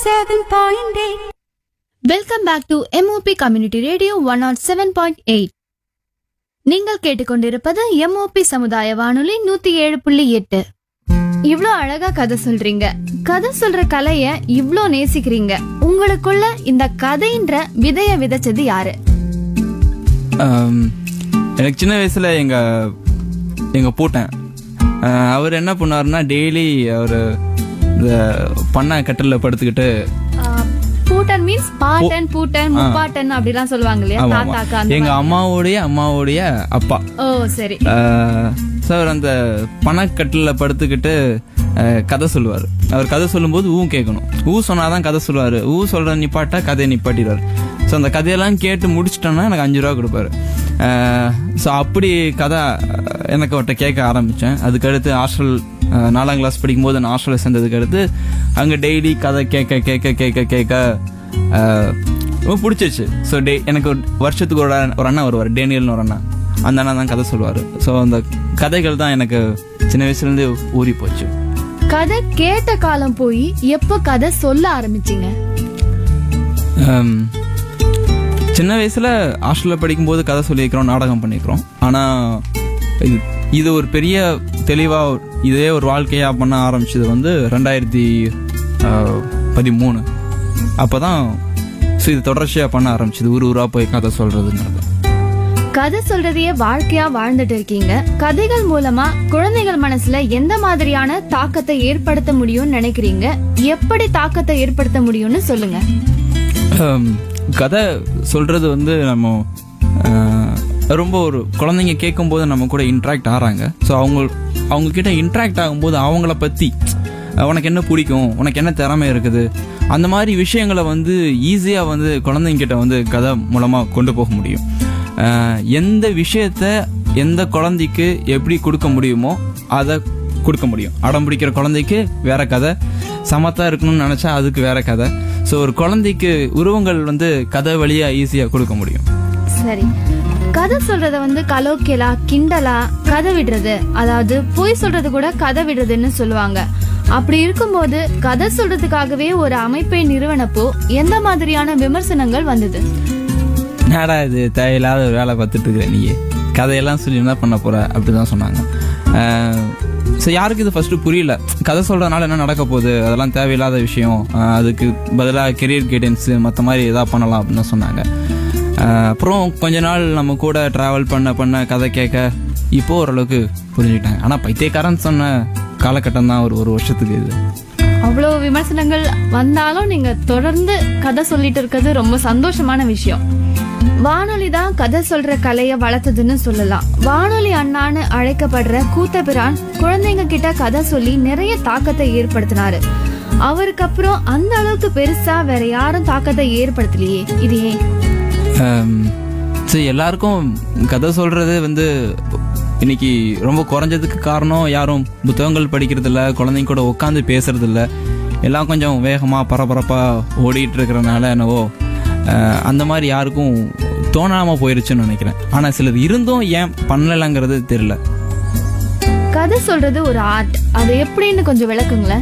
107.8 welcome back to MOP community radio one nought seven point eight நீங்கள் கேட்டுக்கொண்டிருப்பது MOP சமுதாய வானொலி நூத்தி ஏழு புள்ளி எட்டு இவ்ளோ அழகா கதை சொல்றீங்க கதை சொல்ற கலைய இவ்ளோ நேசிக்கிறீங்க உங்களுக்குள்ள இந்த கதைன்ற விதைய விதைச்சது யாரு ஆம், எனக்கு சின்ன வயசுல எங்க எங்க பூட்டன் ஆஹ், அவர் என்ன பண்ணாருன்னா டெய்லி அவர் இந்த பண்ணை கட்டில படுத்துக்கிட்டு பூட்டன் மீன்ஸ் பாட்டன் பூட்டன் முப்பாட்டன் அப்படிலாம் சொல்லுவாங்க இல்லையா ஆமா, ஆமா. தாத்தாக்கா அந்த எங்க அம்மாவுடைய அம்மாவுடைய அப்பா ஓ சரி சார் அந்த பணக்கட்டில் படுத்துக்கிட்டு ஆஹ், கதை சொல்லுவார் அவர் கதை சொல்லும்போது ஊ கேட்கணும் ஊ சொன்னாதான் கதை சொல்லுவார் ஊ சொல்ற நிப்பாட்டா கதையை நிப்பாட்டிடுவார் ஸோ அந்த கதையெல்லாம் கேட்டு முடிச்சிட்டோன்னா எனக்கு அஞ்சு ரூபா கொடுப்பாரு ஸோ அப்படி கதை ஆஹ், எனக்கு அவர்கிட்ட கேட்க ஆரம்பித்தேன் அதுக்கடுத்து ஹாஸ்டல் ஆஹ், நாலாம் கிளாஸ் படிக்கும்போது நான் ஹாஸ்டலில் சேர்ந்ததுக்கு அடுத்து அங்கே டெய்லி கதை கேட்க கேட்க கேட்க கேட்க ஆஹ், ரொம்ப பிடிச்சிச்சு ஸோ டே எனக்கு ஒரு வருஷத்துக்கு ஒரு அண்ணா- ஒரு அண்ணா வருவார் டேனியல்னு ஒரு அண்ணா அந்த அண்ணா தான் கதை சொல்லுவார் ஸோ அந்த கதைகள் தான் எனக்கு சின்ன வயசுலேருந்து ஊறி போச்சு கதை கேட்ட காலம் போய் எப்போ கதை சொல்ல ஆரம்பிச்சீங்க ஹம், சின்ன வயசில் ஹாஸ்டலில் படிக்கும்போது கதை சொல்லியிருக்கிறோம் நாடகம் பண்ணியிருக்கிறோம் ஆனால் இது இது ஒரு பெரிய தெளிவாக இதே ஒரு வாழ்க்கையாக பண்ண ஆரம்பிச்சது வந்து ரெண்டாயிரத்தி ஆஹ், பதிமூணு அப்போ தான் ஸோ இது தொடர்ச்சியாக பண்ண ஆரம்பிச்சது ஊர் ஊராக போய் கதை சொல்கிறதுங்கிறது கதை சொல்றதையே வாழ்க்கையா வாழ்ந்துட்டு இருக்கீங்க கதைகள் மூலமா குழந்தைகள் மனசுல எந்த மாதிரியான தாக்கத்தை ஏற்படுத்த முடியும்னு நினைக்கிறீங்க எப்படி தாக்கத்தை ஏற்படுத்த முடியும்னு சொல்லுங்க ஹம், கதை சொல்றது வந்து நம்ம அஹ், ரொம்ப ஒரு குழந்தைங்க கேட்கும்போது நம்ம கூட இன்ட்ராக்ட் ஆகிறாங்க ஸோ அவங்க அவங்க கிட்ட இன்ட்ராக்ட் ஆகும்போது அவங்கள பற்றி உனக்கு என்ன பிடிக்கும் உனக்கு என்ன திறமை இருக்குது அந்த மாதிரி விஷயங்களை வந்து ஈஸியாக வந்து குழந்தைங்க கிட்ட வந்து கதை மூலமாக கொண்டு போக முடியும் அஹ், எந்த விஷயத்த எந்த குழந்தைக்கு எப்படி கொடுக்க முடியுமோ அதை கொடுக்க முடியும் அடம் பிடிக்கிற குழந்தைக்கு வேற கதை சமத்தா இருக்கணும்னு நினைச்சா அதுக்கு வேற கதை ஸோ ஒரு குழந்தைக்கு உருவங்கள் வந்து கதை வழியா ஈஸியா கொடுக்க முடியும் சரி கதை சொல்றத வந்து கலோக்கியலா கிண்டலா கதை விடுறது அதாவது பொய் சொல்றது கூட கதை விடுறதுன்னு சொல்லுவாங்க அப்படி இருக்கும்போது கதை சொல்றதுக்காகவே ஒரு அமைப்பை நிறுவனப்போ எந்த மாதிரியான விமர்சனங்கள் வந்தது என்னடா இது தேவையில்லாத ஒரு வேலை பார்த்துட்டு இருக்கிற நீ கதையெல்லாம் சொல்லி என்ன பண்ண போற அப்படிதான் சொன்னாங்க ஸோ யாருக்கு இது ஃபர்ஸ்ட் புரியல கதை சொல்றதுனால என்ன நடக்க போகுது அதெல்லாம் தேவையில்லாத விஷயம் ஆஹ் அதுக்கு பதிலாக கெரியர் கைடன்ஸ் மற்ற மாதிரி எதாவது பண்ணலாம் அப்படின்னு தான் சொன்னாங்க ஆஹ் அப்புறம் கொஞ்ச நாள் நம்ம கூட டிராவல் பண்ண பண்ண கதை கேட்க இப்போ ஓரளவுக்கு புரிஞ்சுக்கிட்டாங்க ஆனால் பைத்தியக்காரன் சொன்ன காலகட்டம் தான் ஒரு ஒரு வருஷத்துக்கு இது அவ்வளோ விமர்சனங்கள் வந்தாலும் நீங்க தொடர்ந்து கதை சொல்லிட்டு இருக்கிறது ரொம்ப சந்தோஷமான விஷயம் வானொலி தான் கதை சொல்ற கலைய வளர்த்ததுன்னு சொல்லலாம் வானொலி அண்ணான்னு அழைக்கப்படுற கூத்தபிரான் குழந்தைங்க கிட்ட கதை சொல்லி நிறைய தாக்கத்தை ஏற்படுத்தினாரு அவருக்கு அப்புறம் அந்த அளவுக்கு பெருசா வேற யாரும் தாக்கத்தை ஏற்படுத்தலையே இது ஏன் சரி எல்லாருக்கும் கதை சொல்றது வந்து இன்னைக்கு ரொம்ப குறைஞ்சதுக்கு காரணம் யாரும் புத்தகங்கள் படிக்கிறது இல்ல குழந்தைங்க கூட உட்காந்து பேசுறது இல்ல எல்லாம் கொஞ்சம் வேகமா பரபரப்பா ஓடிட்டு இருக்கிறனால என்னவோ அஹ், அந்த மாதிரி யாருக்கும் தோணாம போயிருச்சுன்னு நினைக்கிறேன் ஆனா சிலர் இருந்தும் ஏன் பண்ணலங்கிறது தெரியல கதை சொல்றது ஒரு ஆர்ட் அது எப்படின்னு கொஞ்சம் விளக்குங்களேன்